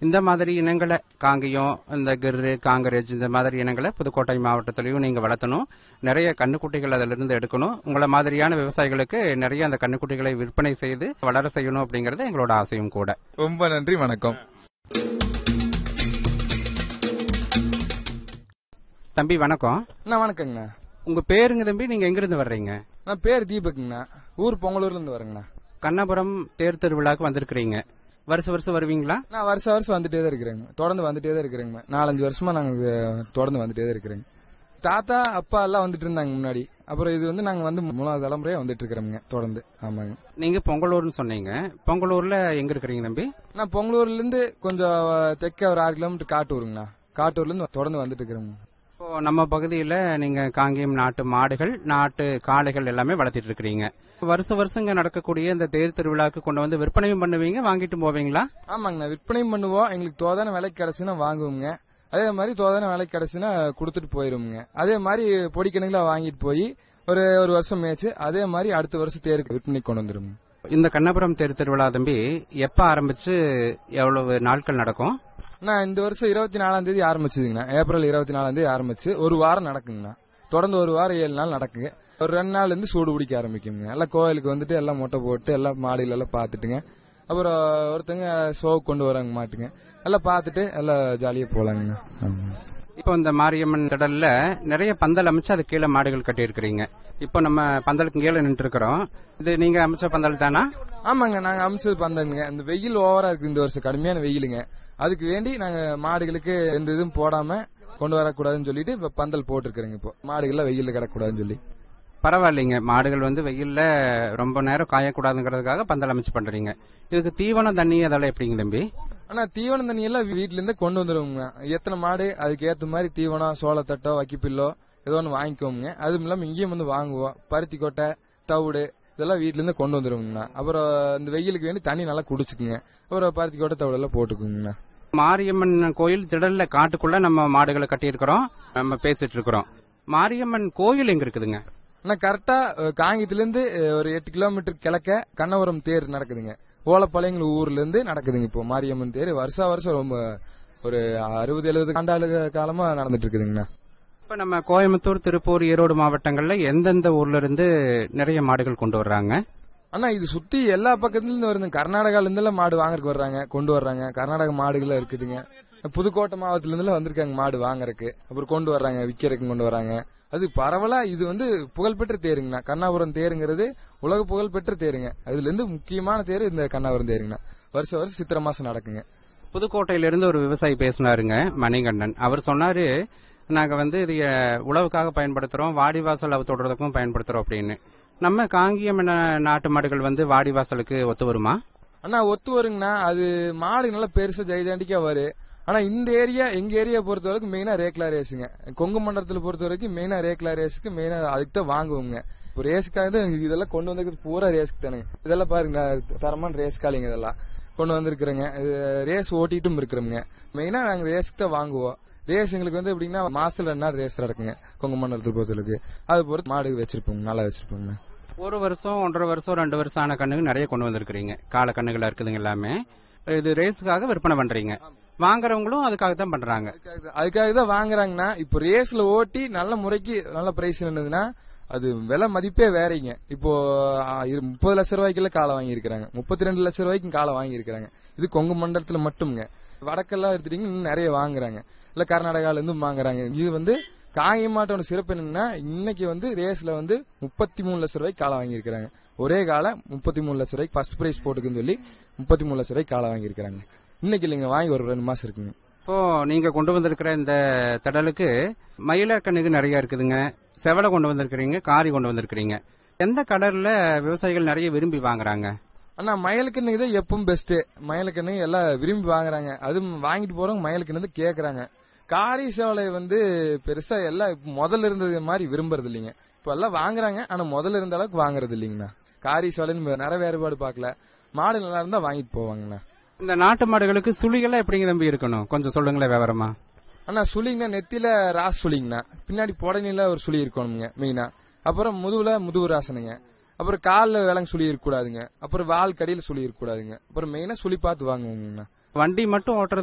இந்த மாதிரி இனங்களை காங்கயம் இந்த கிர்ரு காங்கரேஜ் இந்த மாதிரி இனங்களை புதுக்கோட்டை மாவட்டத்திலையும் நீங்க வளர்த்தணும் நிறைய கண்ணுக்குட்டிகள் அதிலிருந்து எடுக்கணும் உங்களை மாதிரியான விவசாயிகளுக்கு நிறைய அந்த கண்ணுக்குட்டிகளை விற்பனை செய்து வளர செய்யணும் அப்படிங்கறது எங்களோட ஆசையும் கூட ரொம்ப நன்றி வணக்கம் தம்பி வணக்கம் அண்ணா வணக்கங்கண்ணா உங்க பேருங்க தம்பி நீங்க எங்கிருந்து வர்றீங்க நான் பேர் தீபக்குங்கண்ணா ஊர் பொங்கலூர்ல இருந்து வரேங்கண்ணா கண்ணபுரம் தேர் திருவிழாக்கு வந்திருக்கிறீங்க வருஷம் வருஷம் வருவீங்களா நான் வருஷம் வருஷம் வந்துட்டே தான் இருக்கிறேங்க தொடர்ந்து வந்துட்டே தான் இருக்கிறேங்க நாலஞ்சு வருஷமா நாங்க தொடர்ந்து வந்துட்டே தான் இருக்கிறேங்க தாத்தா அப்பா எல்லாம் வந்துட்டு இருந்தாங்க முன்னாடி அப்புறம் இது வந்து நாங்க வந்து மூணாவது தலைமுறையா வந்துட்டு இருக்கிறோங்க தொடர்ந்து ஆமாங்க நீங்க பொங்கலூர்னு சொன்னீங்க பொங்கலூர்ல எங்க இருக்கிறீங்க தம்பி நான் பொங்கலூர்ல இருந்து கொஞ்சம் தெற்க ஒரு ஆறு கிலோமீட்டர் காட்டூருங்கண்ணா காட்டூர்ல இருந்து தொடர்ந்து வந்துட்டு இருக்கிறேங்க இப்போ நம்ம பகுதியில நீங்க காங்கேயம் நாட்டு மாடுகள் நாட்டு காளைகள் எல்லாமே வளர்த்திட்டு இருக்கிறீங்க வருஷம் வருஷம் இங்க நடக்கக்கூடிய இந்த தேர் திருவிழாக்கு கொண்டு வந்து விற்பனையும் பண்ணுவீங்க வாங்கிட்டு போவீங்களா ஆமாங்கண்ணா விற்பனையும் பண்ணுவோம் எங்களுக்கு தோதான விலைக்கு கிடைச்சுன்னா வாங்குவோங்க அதே மாதிரி தோதான விலைக்கு கிடைச்சுன்னா கொடுத்துட்டு போயிருவோங்க அதே மாதிரி பொடி கணக்குல வாங்கிட்டு போய் ஒரு ஒரு வருஷம் மேய்ச்சு அதே மாதிரி அடுத்த வருஷம் தேருக்கு விற்பனை கொண்டு வந்துருங்க இந்த கண்ணபுரம் தேர் திருவிழா தம்பி எப்ப ஆரம்பிச்சு எவ்வளவு நாட்கள் நடக்கும் நான் இந்த வருஷம் இருபத்தி நாலாம் தேதி ஆரம்பிச்சதுங்கண்ணா ஏப்ரல் இருபத்தி நாலாம் தேதி ஆரம்பிச்சு ஒரு வாரம் நடக்குங்கண்ணா தொடர்ந்து ஒரு வாரம் ஏழு நாள் நடக்குங்க ஒரு ரெண்டு நாள்ல இருந்து சூடு பிடிக்க ஆரம்பிக்குங்க எல்லாம் கோயிலுக்கு வந்துட்டு எல்லாம் மொட்டை போட்டு எல்லாம் மாடியில எல்லாம் பார்த்துட்டுங்க அப்புறம் ஒருத்தங்க ஷோ கொண்டு வராங்க மாட்டுங்க எல்லாம் பார்த்துட்டு எல்லாம் ஜாலியா போலாங்கண்ணா ஆமாங்க இப்போ இந்த மாரியம்மன் திடல்ல நிறைய பந்தல் அமைச்சு அது கீழே மாடுகள் கட்டி இருக்கிறீங்க இப்போ நம்ம பந்தலுக்கு கீழே நின்று இருக்கிறோம் இது நீங்க அமைச்ச பந்தல் தானா ஆமாங்க நாங்க அமைச்சது பந்தங்க இந்த வெயில் ஓவரா இருக்கு இந்த வருஷம் கடுமையான வெயிலுங்க அதுக்கு வேண்டி நாங்க மாடுகளுக்கு எந்த இதுவும் போடாம கொண்டு வரக்கூடாதுன்னு சொல்லிட்டு இப்ப பந்தல் போட்டிருக்கிறேங்க இப்போ மாடுகள்லாம் வெயில்ல கிடக்கூடாதுன்னு சொல்லி பரவாயில்லைங்க மாடுகள் வந்து வெயில்ல ரொம்ப நேரம் காயக்கூடாதுங்கிறதுக்காக பந்தல் அமைச்சு பண்றீங்க இதுக்கு தீவனம் தண்ணி அதெல்லாம் எப்படிங்க தம்பி ஆனா தீவனம் தண்ணி எல்லாம் வீட்ல இருந்தே கொண்டு வந்துருவோங்க எத்தனை மாடு அதுக்கு ஏத்த மாதிரி தீவனம் சோளத்தட்டோ வக்கிப்பில்லோ ஏதோ ஒன்று வாங்கிக்குவோங்க அதுவும் இல்லாம இங்கேயும் வந்து வாங்குவோம் பருத்தி கொட்டை தவிடு இதெல்லாம் வீட்ல இருந்து கொண்டு வந்துருவோங்கண்ணா அப்புறம் இந்த வெயிலுக்கு வேண்டி தண்ணி நல்லா குடிச்சுக்குங்க அப்புறம் பருத்தி கொட்டை தவிடு எல்லாம் போட்டுக்குங்கண்ணா மாரியம்மன் கோயில் திடல்ல காட்டுக்குள்ள நம்ம மாடுகளை கட்டியிருக்கிறோம் நம்ம பேசிட்டு இருக்கிறோம் மாரியம்மன் கோயில் எங்க இருக்குதுங்க ஆனா கரெக்டா அஹ், காங்கியத்துல இருந்து அஹ், ஒரு எட்டு கிலோமீட்டர் கிழக்க கண்ணபுரம் தேர் நடக்குதுங்க ஓலப்பாளையங்கள் ஊர்ல இருந்து நடக்குதுங்க இப்போ மாரியம்மன் தேர் வருஷா வருஷம் ரொம்ப ஒரு அறுபது எழுபது ஆண்டாளு காலமா நடந்துட்டு இருக்குதுங்கண்ணா இப்ப நம்ம கோயம்புத்தூர் திருப்பூர் ஈரோடு மாவட்டங்கள்ல எந்தெந்த ஊர்ல இருந்து நிறைய மாடுகள் கொண்டு வர்றாங்க ஆனா இது சுத்தி எல்லா பக்கத்துல இருந்து வருது கர்நாடகால இருந்து எல்லாம் மாடு வாங்குறதுக்கு வர்றாங்க கொண்டு வர்றாங்க கர்நாடக மாடுகள் இருக்குதுங்க புதுக்கோட்டை மாவட்டத்துல இருந்து எல்லாம் வந்திருக்காங்க மாடு வாங்குறதுக்கு அப்புறம் கொண்டு வர்றாங்க விக்கிறதுக்கு கொண்டு வர்றாங்க அது பரவலா இது வந்து புகழ்பெற்ற தேருங்கண்ணா கண்ணாபுரம் தேருங்கிறது உலக புகழ்பெற்ற தேருங்க அதுல இருந்து முக்கியமான தேர் இந்த கண்ணாபுரம் தேருங்கண்ணா வருஷம் வருஷம் சித்திரை மாசம் நடக்குங்க புதுக்கோட்டையில இருந்து ஒரு விவசாயி பேசினாருங்க மணிகண்டன் அவர் சொன்னாரு நாங்க வந்து இது அஹ், உழவுக்காக பயன்படுத்துறோம் வாடிவாசல் தொடர்றதுக்கும் பயன்படுத்துறோம் அப்படின்னு நம்ம காங்கியம் என நாட்டு மாடுகள் வந்து வாடிவாசலுக்கு ஒத்து வருமா ஆனா ஒத்து வருங்கண்ணா அது மாடு நல்லா பெருசா ஜெய்ஜாண்டிக்கா வரும் ஆனா இந்த ஏரியா எங்க ஏரியா பொறுத்த வரைக்கும் மெயினா ரேக்லா ரேஸுங்க கொங்கு மண்டலத்துல பொறுத்த வரைக்கும் மெயினா ரேக்லா ரேஸுக்கு மெயினா அதுக்கு தான் வாங்குவோங்க இப்போ ரேஸ்க்காக தான் இதெல்லாம் கொண்டு வந்திருக்கிறது பூரா ரேஸ்க்கு தானுங்க இதெல்லாம் பாருங்க தரமான ரேஸ் காலிங்க இதெல்லாம் கொண்டு வந்திருக்கிறேங்க ரேஸ் ஓட்டிட்டும் இருக்கிறோங்க மெயினா நாங்க ரேஸ்க்கு தான் வாங்குவோம் ரேஸ் எங்களுக்கு வந்து எப்படின்னா மாசத்துல ரெண்டு நாள் ரேஸ் நடக்குங்க கொங்கு மண்டலத்தை பொறுத்தவரைக்கும் அது பொறுத்து மாடு வச்சிருப்போங்க நல்லா வச்சிருப்போங்க ஒரு வருஷம் ஒன்றரை வருஷம் ரெண்டு வருஷம் ஆன கண்ணுங்க நிறைய கொண்டு வந்திருக்கிறீங்க கால கண்ணுகளா இருக்குதுங்க எல்லாமே இது ரேஸுக்காக விற்பனை பண்றீங்க வாங்குறவங்களும் அதுக்காக தான் பண்றாங்க அதுக்காக தான் வாங்குறாங்கன்னா இப்போ ரேஸ்ல ஓட்டி நல்ல முறைக்கு நல்ல பிரைஸ் இருந்ததுன்னா அது விலை மதிப்பே வேறீங்க இப்போ ஆ, இரு- முப்பது லட்ச ரூபாய்க்குள்ள காலை வாங்கியிருக்கிறாங்க முப்பத்தி ரெண்டு லட்ச ரூபாய்க்கும் காலை வாங்கியிருக்கிறாங்க இது கொங்கு மண்டலத்துல மட்டும்ங்க வடக்கெல்லாம் எடுத்துட்டீங்க இன்னும் நிறைய வாங்குறாங்க இல்ல கர்நாடகால இருந்து வாங்குறாங்க இது வந்து காயமாட்டோட சிறப்பு என்னன்னா இன்னைக்கு வந்து ரேஸ்ல வந்து முப்பத்தி மூணு லட்ச ரூபாய்க்கு காலை வாங்கியிருக்கிறாங்க ஒரே காலை முப்பத்தி மூணு லட்ச ரூபாய்க்கு ஃபர்ஸ்ட் பிரைஸ் போட்டுக்குன்னு சொல்லி முப்பத்தி மூணு லட்ச ரூபாய்க்கு காலை வாங்கியிருக்கிறாங்க இன்னைக்கு இல்லைங்க வாங்கி ஒரு ரெண்டு மாசம் இருக்குங்க இப்போ நீங்க கொண்டு வந்திருக்கிற இந்த திடலுக்கு மயில கண்ணுக்கு நிறைய இருக்குதுங்க செவலை கொண்டு வந்திருக்கிறீங்க காரி கொண்டு வந்திருக்கிறீங்க எந்த கலர்ல விவசாயிகள் நிறைய விரும்பி வாங்குறாங்க அண்ணா மயிலுக்கண்ணு தான் எப்பவும் பெஸ்ட் மயிலுக்கண்ணு எல்லாம் விரும்பி வாங்குறாங்க அதுவும் வாங்கிட்டு போறவங்க மயிலுக்கண்ணு தான் கேக்குறாங்க காரி சேவலை வந்து பெருசா எல்லாம் இப்ப முதல்ல இருந்தது மாதிரி விரும்புறது இல்லைங்க இப்ப எல்லாம் வாங்குறாங்க ஆனா முதல்ல இருந்த அளவுக்கு வாங்குறது இல்லைங்கண்ணா காரி சேவலைன்னு நிற வேறுபாடு பார்க்கல மாடு நல்லா இருந்தா வாங்கிட்டு போவாங்கண்ணா இந்த நாட்டு மாடுகளுக்கு சுழிகள்லாம் எப்படிங்க தம்பி இருக்கணும் கொஞ்சம் சொல்லுங்களேன் விவரமா அண்ணா சுழிங்கண்ணா நெத்தில ராஸ் சுழிங்கண்ணா பின்னாடி புடனில ஒரு சுழி இருக்கணுங்க மெயினா அப்புறம் முதுகுல முதுகு ராசனுங்க அப்புறம் காலில் விலங்கு சுழி இருக்கக்கூடாதுங்க அப்புறம் வால் கடியில் சுழி இருக்கக்கூடாதுங்க அப்புறம் மெயினா சுழி பார்த்து வாங்குவோங்கண்ணா வண்டி மட்டும் ஓட்டுறது